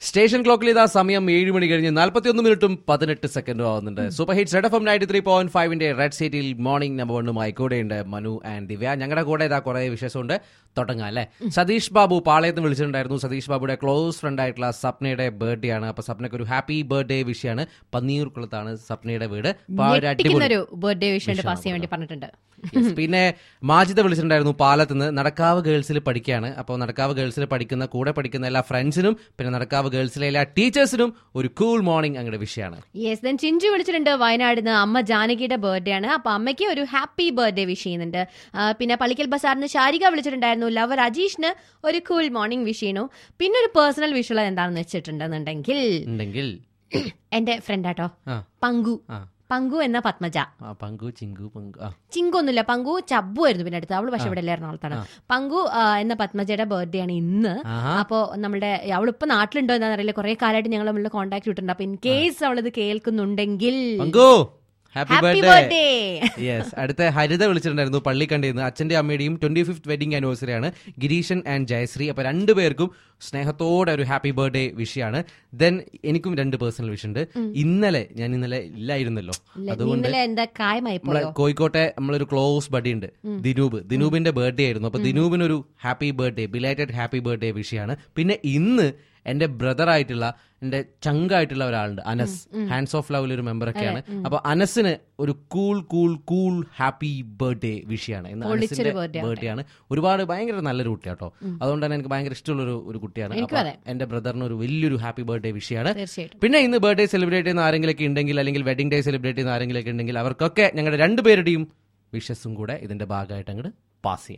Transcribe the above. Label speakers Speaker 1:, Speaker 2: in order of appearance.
Speaker 1: Station ക്ലോക്കിൽ ഇതാ സമയം ഏഴ് മണി കഴിഞ്ഞ് നാൽപ്പത്തിയൊന്ന് മിനിറ്റും പതിനെട്ട് സെക്കൻഡും ആവുന്നുണ്ട് super hit Z F M ninety three point ഫൈവിന്റെ റെഡ് സീറ്റിൽ മോർണിംഗ് നമ്പർ വണ്ണുമായി കൂടെയുണ്ട് മനു ആൻഡ് ദിവ്യ ഞങ്ങളുടെ കൂടെ ഇതാ കുറെ വിശേഷമുണ്ട് തുടങ്ങാം അല്ലേ സതീഷ് ബാബു പാളയത്ത് വിളിച്ചിട്ടുണ്ടായിരുന്നു സതീഷ് ബാബുയുടെ ക്ലോസ് ഫ്രണ്ട് ആയിട്ടുള്ള സപ്നയുടെ ബർത്ത്ഡേ ആണ് അപ്പൊ സപ്നയ്ക്ക് ഒരു ഹാപ്പി ബർത്ത്ഡേ വിഷയാണ് പന്നീർകുളത്താണ് സപ്നയുടെ വീട് അപ്പൊ ആ ഒരു അടിപൊളി
Speaker 2: ഞെട്ടിക്കുന്നൊരു ബർത്ത്ഡേ വിഷയം പാസ് ചെയ്യാൻ വേണ്ടി പറഞ്ഞിട്ടുണ്ട്
Speaker 1: Yes. പിന്നെ മാജിദ വിളിച്ചിട്ടുണ്ടായിരുന്നു പാലത്തുനിന്ന് നടക്കാവ് ഗേൾസിൽ പഠിക്കുകയാണ് അപ്പോൾ നടക്കാവ് ഗേൾസിൽ പഠിക്കുന്ന കൂടെ പഠിക്കുന്ന എല്ലാ ഫ്രണ്ട്സിനും പിന്നെ നടക്കാവ് ഗേൾസിലെ എല്ലാ ടീച്ചേഴ്സിനും ഒരു കൂൾ മോർണിംഗ് അങ്ങയുടെ വിഷയമാണ്
Speaker 2: യെസ് ദെൻ ചിഞ്ചു വിളിച്ചിട്ടുണ്ട് വയനാട് നിന്ന് അമ്മ ജാനകിയുടെ ബർത്ത്ഡേ ആണ് അപ്പൊ അമ്മയ്ക്ക് ഒരു ഹാപ്പി ബർത്ത്ഡേ വിഷ് ചെയ്യുന്നുണ്ട് ആ, പിന്നെ പള്ളിക്കൽ ബസാറിന് ശാരിക വിളിച്ചിട്ടുണ്ടായിരുന്നു ലവർ അജീഷിന് ഒരു കൂൾ മോർണിംഗ് വിഷ് ചെയ്യണു പിന്നെ ഒരു പേഴ്സണൽ വിഷുള്ള എന്താണെന്ന് വെച്ചിട്ടുണ്ടെന്നുണ്ടെങ്കിൽ
Speaker 1: ഉണ്ടെങ്കിൽ
Speaker 2: എന്റെ ഫ്രണ്ട് ആട്ടോ
Speaker 1: ആ
Speaker 2: പങ്കു
Speaker 1: ആ
Speaker 2: പങ്കു എന്ന പത്മജ
Speaker 1: ആ പങ്കു ചിങ്കു പങ്കു ആ
Speaker 2: ചിങ്കൊന്നുമില്ല പങ്കു ചബ്ബു ആയിരുന്നു പിന്നെ അടുത്ത് അവള് പക്ഷെ ഇവിടെ അല്ല എറണാകുളത്താണ് പങ്കു ആ, എന്ന പത്മജയുടെ ബർത്ത്ഡേ ആണ് ഇന്ന്
Speaker 1: ആഹാ.
Speaker 2: അപ്പോ നമ്മുടെ അവളിപ്പോ നാട്ടിലുണ്ടോ എന്താണെന്ന് അറിയില്ല കുറെ കാലമായിട്ട് ഞങ്ങൾ തമ്മിൽ കോൺടാക്ട് ഇട്ടിട്ടുണ്ട് അപ്പൊ ഇൻ കേസ് അവളിത് കേൾക്കുന്നുണ്ടെങ്കിൽ
Speaker 1: Panku happy
Speaker 2: happy
Speaker 1: birthday
Speaker 2: birthday
Speaker 1: yes അടുത്ത ഹരിത വിളിച്ചിട്ടുണ്ടായിരുന്നു പള്ളിക്കണ്ടിന്ന് അച്ഛന്റെ അമ്മയുടെയും ട്വന്റി ഫിഫ്ത് വെഡിങ് ആനിവേഴ്സറി ആണ് ഗിരീഷൻ ആൻഡ് ജയശ്രീ അപ്പൊ രണ്ടുപേർക്കും സ്നേഹത്തോടെ ഒരു ഹാപ്പി ബർത്ത്ഡേ വിഷയാണ് ദെൻ എനിക്കും രണ്ട് പേഴ്സണൽ വിഷ് ഉണ്ട് ഇന്നലെ ഞാൻ ഇന്നലെ ഇല്ലായിരുന്നല്ലോ അതുകൊണ്ട്
Speaker 2: ഇന്നലെ എന്താ കായമായി
Speaker 1: നമ്മളെ
Speaker 2: പോയോ
Speaker 1: കോഴിക്കോട്ടെ നമ്മളൊരു ക്ലോസ് ബഡി ഉണ്ട് ദിനൂബ് ദിനൂബിന്റെ ബർത്ത്ഡേ ആയിരുന്നു അപ്പൊ ദിനൂബിനൊരു happy birthday belated happy birthday വിഷയാണ് പിന്നെ ഇന്ന് എന്റെ ബ്രദർ ആയിട്ടുള്ള എന്റെ ചങ്കായിട്ടുള്ള ഒരാളുണ്ട് അനസ് ഹാൻഡ്സ് ഓഫ് ലവിൽ ഒരു മെമ്പർ ഒക്കെയാണ് അപ്പൊ അനസിന് ഒരു cool cool cool happy birthday വിഷയാണ് ഇന്ന് അനസിന്റെ
Speaker 2: birthday
Speaker 1: ബർത്ത്ഡേ ആണ് ഒരുപാട് ഭയങ്കര നല്ലൊരു കുട്ടിയാട്ടോ അതുകൊണ്ട് തന്നെ എനിക്ക് ഭയങ്കര ഇഷ്ടമുള്ള ഒരു ഒരു കുട്ടിയാണ്
Speaker 2: എനിക്കും
Speaker 1: അപ്പൊ എന്റെ ബ്രദറിന് ഒരു വലിയൊരു ഹാപ്പി ബർത്ത്ഡേ വിഷയാണ്
Speaker 2: തീർച്ചയായിട്ടും
Speaker 1: പിന്നെ ഇന്ന് ബർത്ത്ഡേ സെലിബ്രേറ്റ് ചെയ്യുന്ന ആരെങ്കിലൊക്കെ ഉണ്ടെങ്കിൽ അല്ലെങ്കിൽ വെഡിങ് ഡേ സെലിബ്രേറ്റ് ചെയ്യുന്ന ആരെങ്കിലൊക്കെ ഉണ്ടെങ്കിൽ അവർക്കൊക്കെ ഞങ്ങളുടെ രണ്ടുപേരുടെയും വിഷസും കൂടെ ഇതിന്റെ ഭാഗമായിട്ട് അങ്ങോട്ട് പാസ് ചെയ്യാം